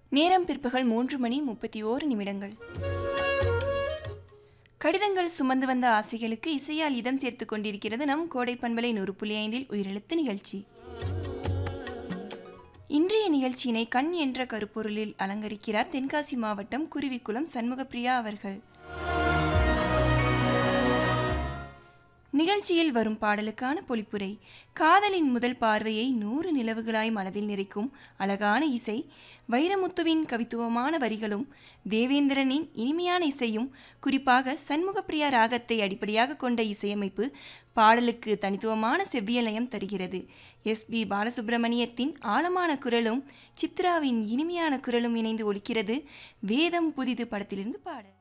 நேரம் பிற்பகல் மூன்று மணி முப்பத்தி ஓரு நிமிடங்கள் கடிதங்கள் சுமந்து வந்த ஆசைகளுக்கு இசையால் இதம் சேர்த்து கொண்டிருக்கிறது நம் கோடை பண்பலை நூறு புள்ளி ஐந்தில் உயிரெழுத்து நிகழ்ச்சி இன்றைய நிகழ்ச்சியினை கண் என்ற கருப்பொருளில் அலங்கரிக்கிறார் தென்காசி மாவட்டம் குருவிக்குளம் சண்முகப்பிரியா அவர்கள் நிகழ்ச்சியில் வரும் பாடலுக்கான பொழிப்புரை காதலின் முதல் பார்வையை நூறு நிலவுகளாய் மனதில் நிறைக்கும் அழகான இசை வைரமுத்துவின் கவித்துவமான வரிகளும் தேவேந்திரனின் இனிமையான இசையும் குறிப்பாக சண்முகப்பிரியா ராகத்தை அடிப்படையாக கொண்ட இசையமைப்பு பாடலுக்கு தனித்துவமான செவ்வியலயம் தருகிறது எஸ் பி பாலசுப்பிரமணியத்தின் ஆழமான குரலும் சித்ராவின் இனிமையான குரலும் இணைந்து ஒலிக்கிறது வேதம் புதிது படத்திலிருந்து பாடல்